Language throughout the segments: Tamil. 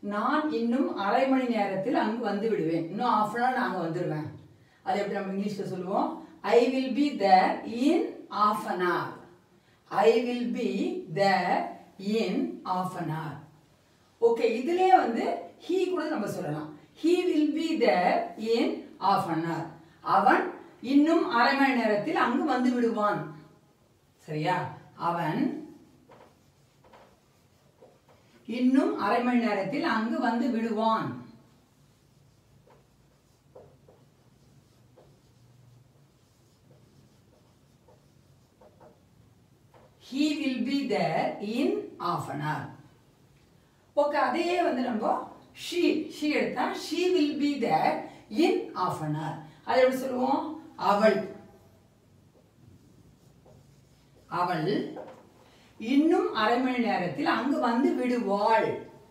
நான் இன்னும் அரை மணி நேரத்தில் அங்கு வந்து விடுவேன் இன்னும் ஆஃப் அன் ஹவர் நான் அங்கே வந்துடுவேன் அது எப்படி நம்ம இங்கிலீஷில் சொல்லுவோம் I will be there in half an hour I will be there in half an hour okay இதுலயே வந்து ஹீ கூட நம்ம சொல்லலாம் he will be there in half an hour அவன் இன்னும் அரை மணி நேரத்தில் அங்கு வந்து விடுவான் சரியா அவன் இன்னும் அரை மணி நேரத்தில் அங்கு வந்து விடுவான் he will be there in half an hour okay அதையே வந்து நம்ம she she எடுத்தா she will be there in half an hour அது எப்படி சொல்லுவோம் அவள் அவள் இன்னும் அரை மணி நேரத்தில் அங்கு வந்து விடுவாள்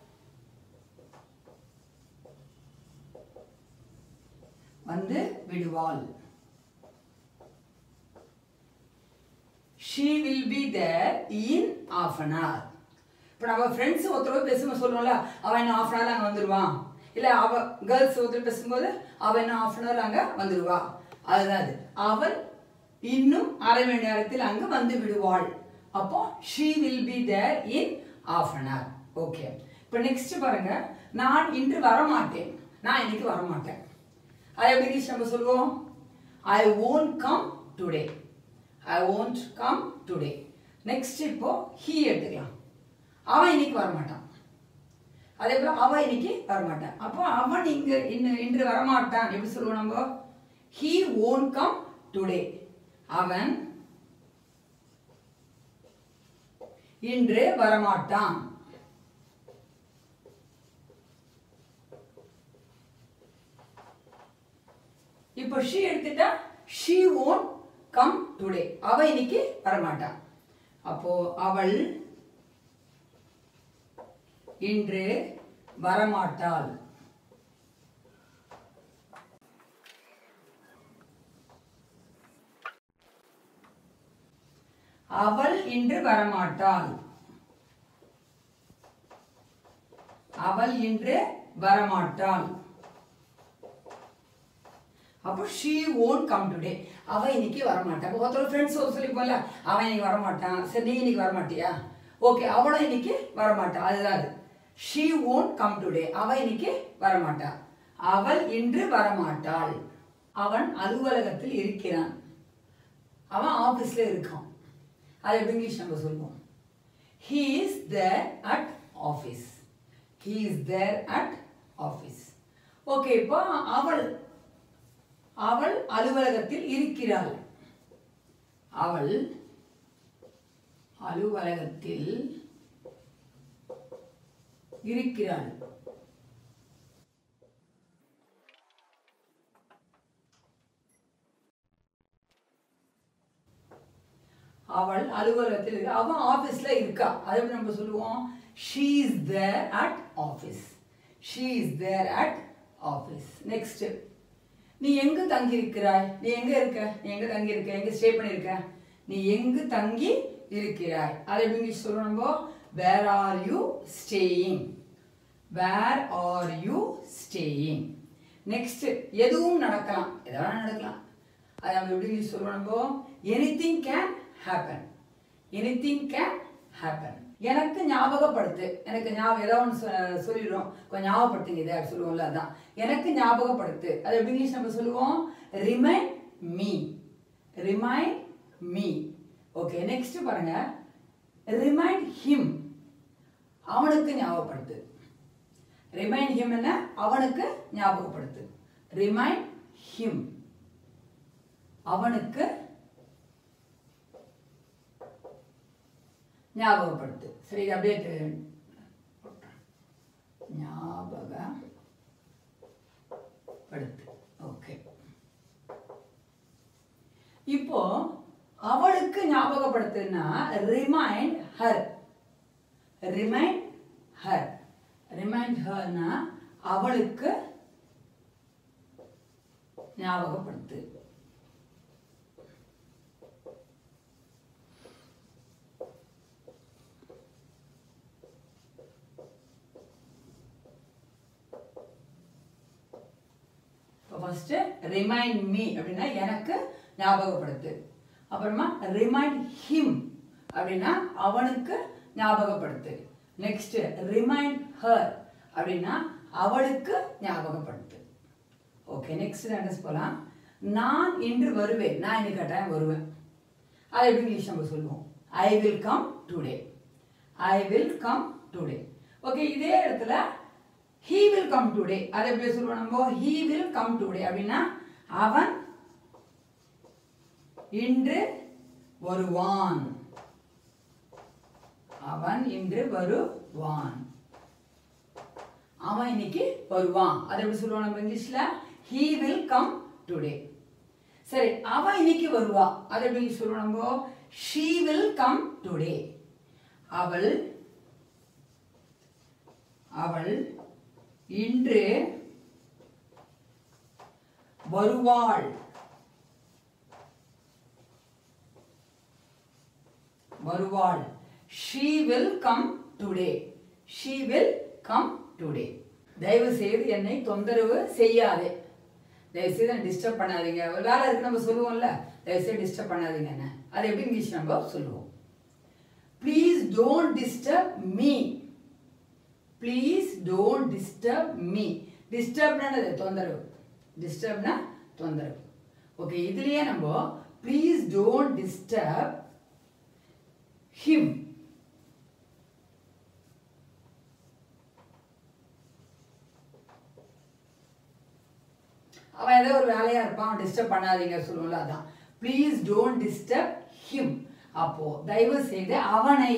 வந்து விடுவாள் she will be there in half an hour இப்போ நம்ம ஃப்ரெண்ட்ஸ் ஒருத்தரோட பேசும்போது சொல்லுவோம்ல அவன் இன்னும் half an hour அங்கே வந்துடுவான் இல்லை அவ கேர்ள்ஸ் ஒருத்தர் பேசும்போது அவன் இன்னும் half an hour அங்கே வந்துடுவா அதுதான் அது அவள் இன்னும் அரை மணி நேரத்தில் அங்கு வந்து விடுவாள் அப்போ she will be there in half an hour okay இப்போ நெக்ஸ்ட் பாருங்க நான் இன்று வரமாட்டேன் நான் இன்னைக்கு வரமாட்டேன் அதை எப்படி இங்கிலீஷ் நம்ம சொல்லுவோம் I won't come today I won't come today next இப்போ ஹீ எடுத்துக்கலாம் அவன் இன்னைக்கு வரமாட்டான் அதே போல அவ இன்னைக்கு வரமாட்டான் அப்போ அவன் இங்க இன்னு இன்று வரமாட்டான் எப்படி சொல்லுவோம் நம்ம ஹீ won't கம் டுடே அவன் இன்று வரமாட்டான் இப்போ ஷீ எடுத்துட்டா ஷீ won't கம் டுடே அவ இன்னைக்கு வரமாட்டான் அப்போ அவள் இன்று வரமாட்டாள் அவள் இன்று வரமாட்டாள் அவள் இன்று வரமாட்டாள் அப்போ ஷீ ஓன் கம் டுடே அவ இன்னைக்கு வரமாட்டான் அப்போ ஒருத்தர் ஃப்ரெண்ட்ஸ் ஒரு சொல்லி போல அவன் இன்னைக்கு வரமாட்டான் சரி நீ இன்னைக்கு வரமாட்டியா ஓகே அவளும் இன்னைக்கு வரமாட்டா அதுதான் அது ஷீ ஓன் கம் டுடே அவ இன்னைக்கு வரமாட்டா அவள் இன்று வரமாட்டாள் அவன் அலுவலகத்தில் இருக்கிறான் அவன் ஆபீஸ்ல இருக்கான் அது எப்படி இங்கிலீஷ் நம்ம சொல்லுவோம் he is there at office he is there at office okay இப்போ அவள் அவள் அலுவலகத்தில் இருக்கிறாள் அவள் அலுவலகத்தில் இருக்கிறாள் அவள் அலுவலகத்தில் இருக்கா அவன் ஆபீஸ்ல இருக்கா அதை எப்படி நம்ம சொல்லுவோம் she is there at office she is there at office next நீ எங்கு தங்கி இருக்கிறாய் நீ எங்க இருக்க நீ எங்க தங்கி இருக்க எங்க ஸ்டே பண்ணிருக்க நீ எங்கு தங்கி இருக்கிறாய் அதை எப்படி இங்கிலீஷ் சொல்றோம் நம்ம where are you staying where are you staying next எதுவும் நடக்கலாம் எதாவது நடக்கலாம் அது நம்ம எப்படி இங்கிலீஷ் சொல்றோம் நம்ம anything can happen anything can happen எனக்கு ஞாபகப்படுத்து எனக்கு ஞாபகம் ஏதாவது ஒன்று சொ- சொல்லிடுறோம் கொஞ்சம் ஞாபகப்படுத்துங்க இதை சொல்லுவோம்ல அதான் எனக்கு ஞாபகப்படுத்து அது எப்படி இங்கிலீஷ் நம்ம சொல்லுவோம் remind me remind me okay next பாருங்க ரிமைண்ட் ஹிம் அவனுக்கு ஞாபகப்படுத்து ரிமைண்ட் ஹிம் என்ன அவனுக்கு ஞாபகப்படுத்து ரிமைண்ட் ஹிம் அவனுக்கு ஞாபகப்படுத்து சரி இது அப்படியே டு- ஞாபகப்படுத்து ஓகே இப்போ அவளுக்கு ஞாபகப்படுத்துன்னா remind her remind her remind ஹர்னா அவளுக்கு ஞாபகப்படுத்து ஃபர்ஸ்ட் ரிமைண்ட் மீ அப்படின்னா எனக்கு ஞாபகப்படுத்து அப்புறமா ரிமைண்ட் ஹிம் அப்படின்னா அவனுக்கு ஞாபகப்படுத்து நெக்ஸ்ட் ரிமைண்ட் ஹர் அப்படின்னா அவளுக்கு ஞாபகப்படுத்து ஓகே நெக்ஸ்ட் சென்டென்ஸ் போகலாம் நான் இன்று வருவேன் நான் இன்னைக்கு கட்டாயம் வருவேன் அது எப்படி இங்கிலீஷ் நம்ம சொல்லுவோம் I will come today I will come today okay இதே இடத்துல ஹீ வில் கம் டுடே அதை எப்படி சொல்லுவோம் நம்ம ஹீ வில் கம் டுடே அப்படின்னா அவன் இன்று வருவான் அவன் இன்று வருவான் அவன் இன்னைக்கு வருவான் அதை எப்படி சொல்லுவோம் நம்ம இங்கிலீஷ்ல ஹீ வில் கம் டுடே சரி அவன் இன்னைக்கு வருவா அதை எப்படி சொல்லுவோம் நம்ம ஷீ வில் கம் டுடே அவள் அவள் இன்று வருவாள் வருவாள் she will come today she will come today தயவு செய்து என்னை தொந்தரவு செய்யாதே தயவு செய்து என்னை டிஸ்டர்ப் பண்ணாதீங்க ஒரு வேலை இருக்கு நம்ம சொல்லுவோம்ல தயவு செய்து டிஸ்டர்ப் பண்ணாதீங்க என்ன அது எப்படி இங்கிலீஷ் நம்ம சொல்லுவோம் please don't disturb me please don't disturb me டிஸ்டர்ப்னது தொந்தரவு டிஸ்டர்ப்னா தொந்தரவு ஓகே இதுலயே நம்ம ப்ளீஸ் டோன்ட் டிஸ்டர்ப் ஹிம் அவன் ஏதோ ஒரு வேலையா இருப்பான் டிஸ்டர்ப் பண்ணாதீங்க சொல்லுவோம்ல அதான் ப்ளீஸ் டோன்ட் டிஸ்டர்ப் ஹிம் அப்போ தயவு செய்து அவனை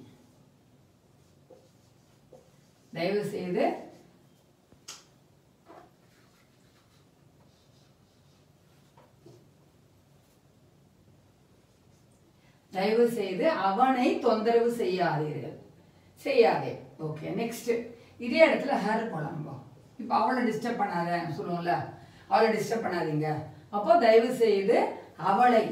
தயவு செய்து தயவு செய்து அவனை தொந்தரவு செய்யாதீர்கள் செய்யாதே ஓகே நெக்ஸ்ட் இதே இடத்துல ஹேர் போலாம்போ இப்போ அவளை டிஸ்டர்ப் பண்ணாத சொல்லுவோம்ல அவளை டிஸ்டர்ப் பண்ணாதீங்க அப்போ தயவு செய்து அவளை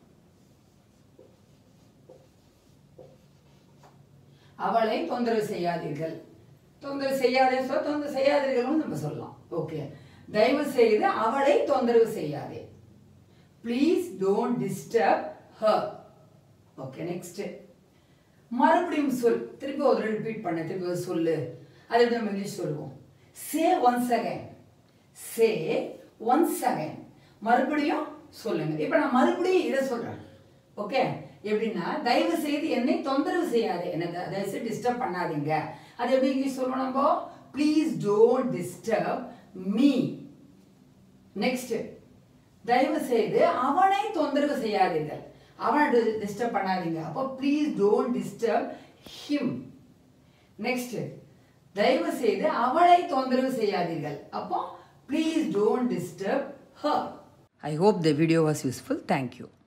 அவளை தொந்தரவு செய்யாதீர்கள் தொந்தரவு செய்யாதே சொல்ல தொந்தரவு செய்யாதீர்களும் நம்ம சொல்லலாம் ஓகே தயவு செய்து அவளை தொந்தரவு செய்யாதே please don't disturb her okay next மறுபடியும் சொல் திருப்பி ஒரு ரிப்பீட் பண்ண திருப்பி ஒரு சொல்லு அது எப்படி நம்ம இங்கிலீஷ் சொல்லுவோம் say once again say once again மறுபடியும் சொல்லுங்க இப்போ நான் மறுபடியும் இதை சொல்றேன் ஓகே எப்படின்னா தயவு செய்து என்னை தொந்தரவு செய்யாதே என்ன த- தயவு செய்து டிஸ்டர்ப் பண்ணாதீங்க அது எப்படி இங்கிலீஷ் சொல்லுவோம் நம்ம please don't disturb me next தயவு செய்து அவனை தொந்தரவு செய்யாதீர்கள் அவனை டிஸ்டர்ப் பண்ணாதீங்க அப்போ please don't disturb him next தயவு செய்து அவளை தொந்தரவு செய்யாதீர்கள் அப்போ please don't disturb her I hope the video was useful thank you